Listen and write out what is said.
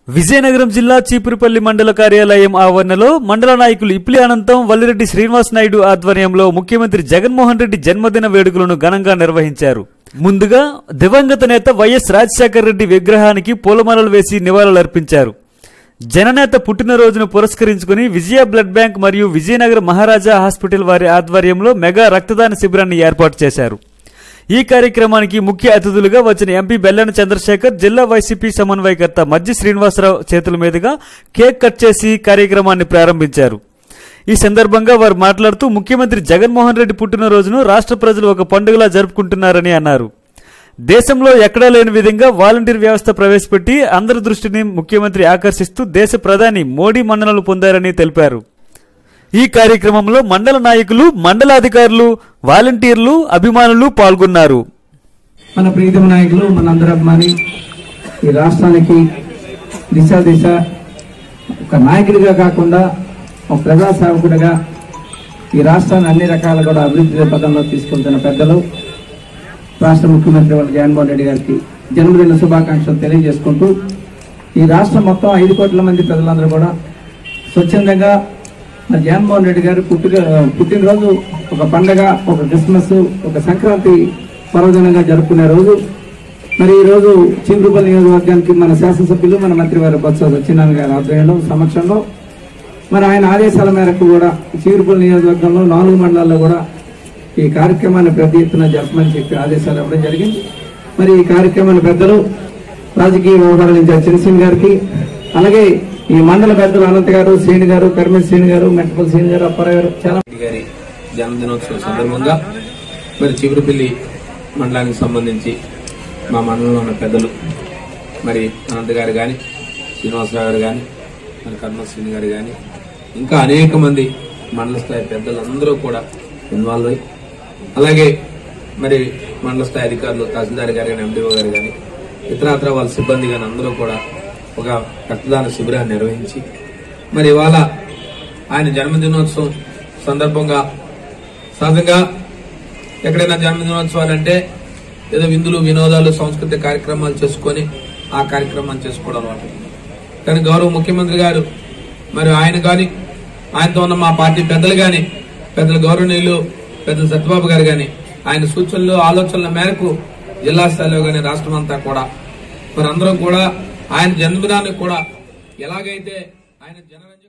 విజయనగరం జిల్లా చీపురుపల్లి మండల కార్యాలయం ఆవరణలో మండల నాయకులు ఇప్లి అనంతం వల్లిరెడ్డి శ్రీనివాస్ నాయుడు ఆధ్వర్యంలో ముఖ్యమంత్రి జగన్మోహన్ రెడ్డి జన్మదిన వేడుకలను ఘనంగా నిర్వహించారు ముందుగా దివంగత నేత వైఎస్ రాజశేఖర రెడ్డి విగ్రహానికి పూలమాలలు వేసి నివాళులర్పించారు జననేత పుట్టినరోజును పురస్కరించుకుని విజయ బ్లడ్ బ్యాంక్ మరియు విజయనగరం మహారాజా హాస్పిటల్ వారి ఆధ్వర్యంలో మెగా రక్తదాన శిబిరాన్ని ఏర్పాటు చేశారు ఈ కార్యక్రమానికి ముఖ్య అతిథులుగా వచ్చిన ఎంపీ బెల్లన చంద్రశేఖర్ జిల్లా వైసీపీ సమన్వయకర్త మజ్జి శ్రీనివాసరావు చేతుల మీదుగా కేక్ కట్ చేసి కార్యక్రమాన్ని ప్రారంభించారు ఈ సందర్భంగా వారు మాట్లాడుతూ ముఖ్యమంత్రి జగన్మోహన్ రెడ్డి పుట్టినరోజును రాష్ట్ర ప్రజలు ఒక పండుగలా జరుపుకుంటున్నారని అన్నారు దేశంలో ఎక్కడా లేని విధంగా వాలంటీర్ వ్యవస్థ ప్రవేశపెట్టి అందరి దృష్టిని ముఖ్యమంత్రి ఆకర్షిస్తూ దేశ ప్రధాని మోడీ మన్ననలు పొందారని తెలిపారు ఈ కార్యక్రమంలో మండల నాయకులు మండలాధికారులు వాలంటీర్లు అభిమానులు పాల్గొన్నారు మన ప్రీతమ నాయకులు మన అందరి అభిమాని ఈ రాష్ట్రానికి దిశ దిశ ఒక నాయకుడిగా కాకుండా ఒక ప్రజా సేవకుడిగా ఈ రాష్ట్రాన్ని అన్ని రకాల కూడా అభివృద్ధి పదంలో తీసుకెళ్తున్న పెద్దలు రాష్ట్ర ముఖ్యమంత్రి వాళ్ళ జగన్మోహన్ రెడ్డి గారికి జన్మదిన శుభాకాంక్షలు తెలియజేసుకుంటూ ఈ రాష్ట్రం మొత్తం ఐదు కోట్ల మంది ప్రజలందరూ కూడా స్వచ్ఛందంగా మరి జగన్మోహన్ రెడ్డి గారు పుట్టిన పుట్టినరోజు ఒక పండగ ఒక క్రిస్మస్ ఒక సంక్రాంతి పర్వదినంగా జరుపుకునే రోజు మరి ఈ రోజు చీపురుపల్లి నియోజకవర్గానికి మన శాసనసభ్యులు మన మంత్రి వారి బొత్స సత్యనారాయణ గారి ఆధ్వర్యంలో సమక్షంలో మరి ఆయన ఆదేశాల మేరకు కూడా చీరుపల్లి నియోజకవర్గంలో నాలుగు మండలాల్లో కూడా ఈ కార్యక్రమాన్ని పెద్ద ఎత్తున జరపమని చెప్పి ఆదేశాలు ఇవ్వడం జరిగింది మరి ఈ కార్యక్రమాన్ని పెద్దలు రాజకీయ వ్యవహారాల ఇన్ఛార్జ్ చంద్రసింగ్ గారికి అలాగే ఈ మండల పెద్దలు అనంత్ గారు శ్రీని గారు కర్మేశ్ శ్రీని గారు మెట్టపల్లి శ్రీని గారు అప్పారావు గారు చాలా రెడ్డి గారి జన్మదినోత్సవం సందర్భంగా మరి చిగురుపల్లి మండలానికి సంబంధించి మా మండలంలో ఉన్న పెద్దలు మరి అనంత్ గారు కానీ శ్రీనివాసరావు గారు కానీ మరి కర్మశ్రీని గారు కానీ ఇంకా అనేక మంది మండల స్థాయి పెద్దలందరూ కూడా ఇన్వాల్వ్ అయ్యి అలాగే మరి మండల స్థాయి అధికారులు తహసీల్దార్ గారు కానీ ఎండిఓ గారు కానీ ఇతరత్ర వాళ్ళ సిబ్బంది కానీ అందరూ కూడా ఒక రక్తదాన శిబిరాన్ని నిర్వహించి మరి ఇవాళ ఆయన జన్మదినోత్సవం సందర్భంగా సహజంగా ఎక్కడైనా జన్మదినోత్సవాలు అంటే ఏదో విందులు వినోదాలు సాంస్కృతిక కార్యక్రమాలు చేసుకొని ఆ కార్యక్రమాన్ని చేసుకోవడం అలవాటు కానీ గౌరవ ముఖ్యమంత్రి గారు మరి ఆయన కానీ ఆయనతో ఉన్న మా పార్టీ పెద్దలు కానీ పెద్దల గౌరవనీయులు పెద్దల సత్యబాబు గారు కానీ ఆయన సూచనలు ఆలోచనల మేరకు జిల్లా స్థాయిలో కానీ రాష్ట్రం అంతా కూడా మరి అందరం కూడా ఆయన జన్మదినాన్ని కూడా ఎలాగైతే ఆయన జనరంజ